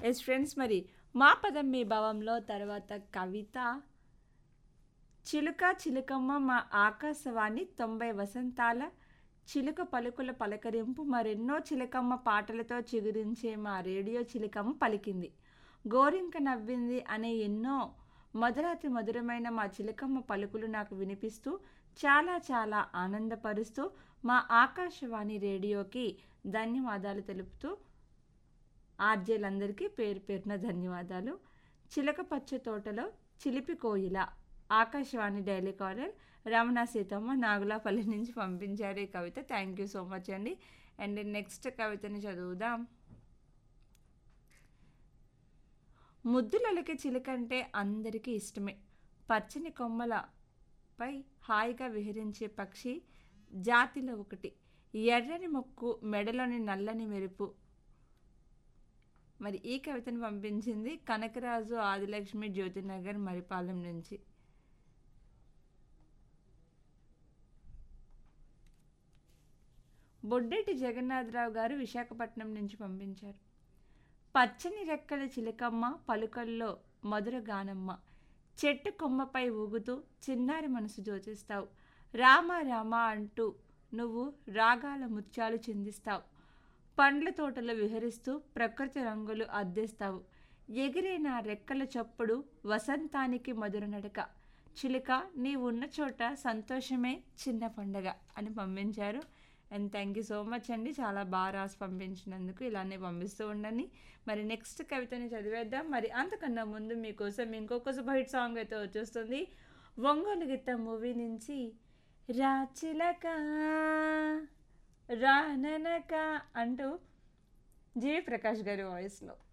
yes friends మరి మా పదం మీ భావంలో తర్వాత కవిత చిలుక చిలుకమ్మ మా ఆకాశవాణి తొంభై వసంతాల చిలుక పలుకుల పలకరింపు మరెన్నో చిలకమ్మ పాటలతో చిగురించే మా రేడియో చిలుకమ్మ పలికింది గోరింక నవ్వింది అనే ఎన్నో మధురాతి మధురమైన మా చిలకమ్మ పలుకులు నాకు వినిపిస్తూ చాలా చాలా ఆనందపరుస్తూ మా ఆకాశవాణి రేడియోకి ధన్యవాదాలు తెలుపుతూ ఆర్జేలందరికీ పేరు పేరున ధన్యవాదాలు చిలక పచ్చ తోటలో చిలిపి కోయిల ఆకాశవాణి డైలీ కాలర్ రమణ సీతమ్మ నాగులాపల్లి నుంచి పంపించారు ఈ కవిత థ్యాంక్ యూ సో మచ్ అండి అండ్ నెక్స్ట్ కవితని చదువుదాం ముద్దులలకి చిలకంటే అందరికీ ఇష్టమే పచ్చని కొమ్మలపై హాయిగా విహరించే పక్షి జాతిలో ఒకటి ఎర్రని మొక్కు మెడలోని నల్లని మెరుపు మరి ఈ కవితను పంపించింది కనకరాజు ఆదిలక్ష్మి జ్యోతినగర్ మరిపాలెం నుంచి బొడ్డెటి జగన్నాథరావు గారు విశాఖపట్నం నుంచి పంపించారు పచ్చని రెక్కల చిలకమ్మ పలుకల్లో మధుర గానమ్మ చెట్టు కొమ్మపై ఊగుతూ చిన్నారి మనసు జోచిస్తావు రామ రామ అంటూ నువ్వు రాగాల ముత్యాలు చిందిస్తావు పండ్ల తోటలో విహరిస్తూ ప్రకృతి రంగులు అద్దేస్తావు ఎగిరే నా రెక్కల చప్పుడు వసంతానికి మధుర నడక చిలుక నీ ఉన్న చోట సంతోషమే చిన్న పండగ అని పంపించారు and thank you so much అండి చాలా బాగా రాసి పంపించినందుకు ఇలానే పంపిస్తూ ఉండండి మరి నెక్స్ట్ కవితని చదివేద్దాం మరి అంతకన్నా ముందు మీకోసం ఇంకొక సూపర్ హిట్ సాంగ్ అయితే వచ్చేస్తుంది ఒంగోలు గిత్త మూవీ నుంచి రాచిలక రాననక అంటూ జీవి ప్రకాష్ గారి వాయిస్లో